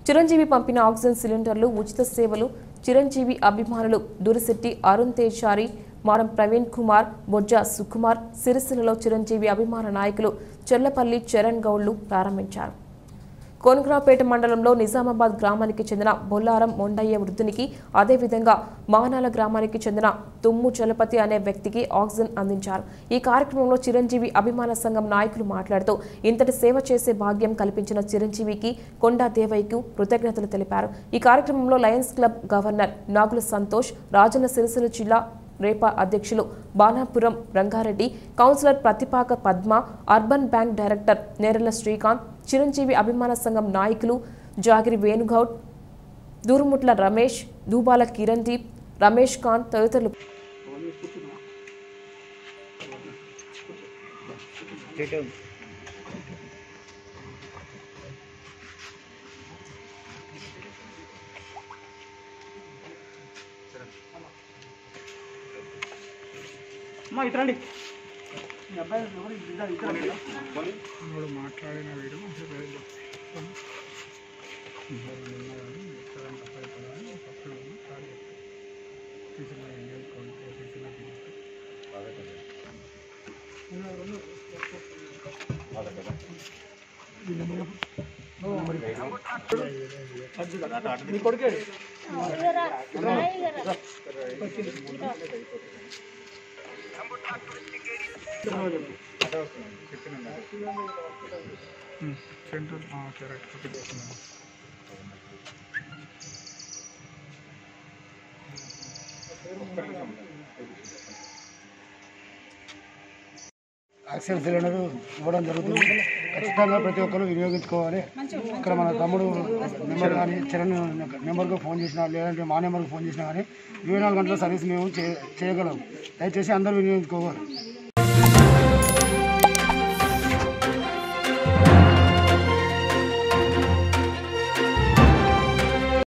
చిరంజీవి పంపిన ఆక్సిజన్ సిలిండర్లు ఉచిత సేవలు చిరంజీవి అభిమానులు దురిశెట్టి అరుణ్ తేజారి మారం ప్రవీణ్ కుమార్ బొజ్జా సుకుమార్ సిరిసిల్లలో చిరంజీవి అభిమాన నాయకులు చెర్లపల్లి చరణ్ గౌడ్లు ప్రారంభించారు కోనగ్రాపేట మండలంలో నిజామాబాద్ గ్రామానికి చెందిన బొల్లారం మొండయ్య వృద్ధునికి అదేవిధంగా మానాల గ్రామానికి చెందిన తుమ్ము చలపతి అనే వ్యక్తికి ఆక్సిజన్ అందించారు ఈ కార్యక్రమంలో చిరంజీవి అభిమాన సంఘం నాయకులు మాట్లాడుతూ ఇంతటి సేవ చేసే భాగ్యం కల్పించిన చిరంజీవికి కొండా దేవయ్యకు కృతజ్ఞతలు తెలిపారు ఈ కార్యక్రమంలో lions club governor Nagula Santosh Rajanna Sircilla జిల్లా రేపా అధ్యక్షులు Banapuram Rangareddy councillor Pratipaka Padma urban bank director Nerella Srikanth Chiranjeevi అభిమాన సంఘం నాయకులు జాగిరి వేణుగౌడ్ దూరుముట్ల రమేష్ దూబాల కిరణ్ దీప్ రమేష్ కాంత్ తదితరులు అమ్మా ఇతరండి వాడు మాట్లాడిన వీడియో మీ కొడుకే central correct okay oxygen cylinder ఇవ్వడం జరుగుతుంది ఖచ్చితంగా ప్రతి ఒక్కరు వినియోగించుకోవాలి ఇక్కడ మన తమ్ముడు నెంబర్ కానీ చరణ్ నెంబర్కి ఫోన్ చేసినా లేదంటే మా నెంబర్కి ఫోన్ చేసినా కానీ ఇరవై నాలుగు గంటల సర్వీస్ మేము చే- చేయగలం దయచేసి అందరూ వినియోగించుకోవాలి